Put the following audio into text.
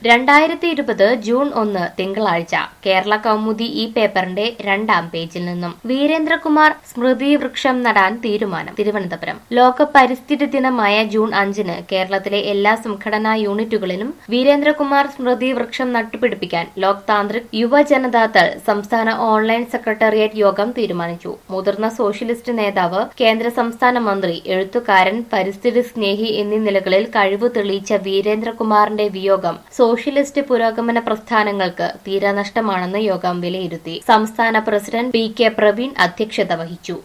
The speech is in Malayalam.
രണ്ടായിരത്തി ഇരുപത് ജൂൺ ഒന്ന് തിങ്കളാഴ്ച കേരള കൗമുദി ഈ പേപ്പറിന്റെ രണ്ടാം പേജിൽ നിന്നും വീരേന്ദ്രകുമാർ സ്മൃതി വൃക്ഷം നടാൻ തീരുമാനം തിരുവനന്തപുരം ലോക പരിസ്ഥിതി ദിനമായ ജൂൺ അഞ്ചിന് കേരളത്തിലെ എല്ലാ സംഘടനാ യൂണിറ്റുകളിലും വീരേന്ദ്രകുമാർ സ്മൃതി വൃക്ഷം നട്ടുപിടിപ്പിക്കാൻ ലോക് താന്ത്രിക് യുവജനതാദൾ സംസ്ഥാന ഓൺലൈൻ സെക്രട്ടേറിയറ്റ് യോഗം തീരുമാനിച്ചു മുതിർന്ന സോഷ്യലിസ്റ്റ് നേതാവ് കേന്ദ്ര സംസ്ഥാന മന്ത്രി എഴുത്തുകാരൻ പരിസ്ഥിതി സ്നേഹി എന്നീ നിലകളിൽ കഴിവ് തെളിയിച്ച വീരേന്ദ്രകുമാറിന്റെ വിയോഗം സോഷ്യലിസ്റ്റ് പുരോഗമന പ്രസ്ഥാനങ്ങൾക്ക് തീരാനഷ്ടമാണെന്ന് യോഗം വിലയിരുത്തി സംസ്ഥാന പ്രസിഡന്റ് പി കെ പ്രവീൺ അധ്യക്ഷത വഹിച്ചു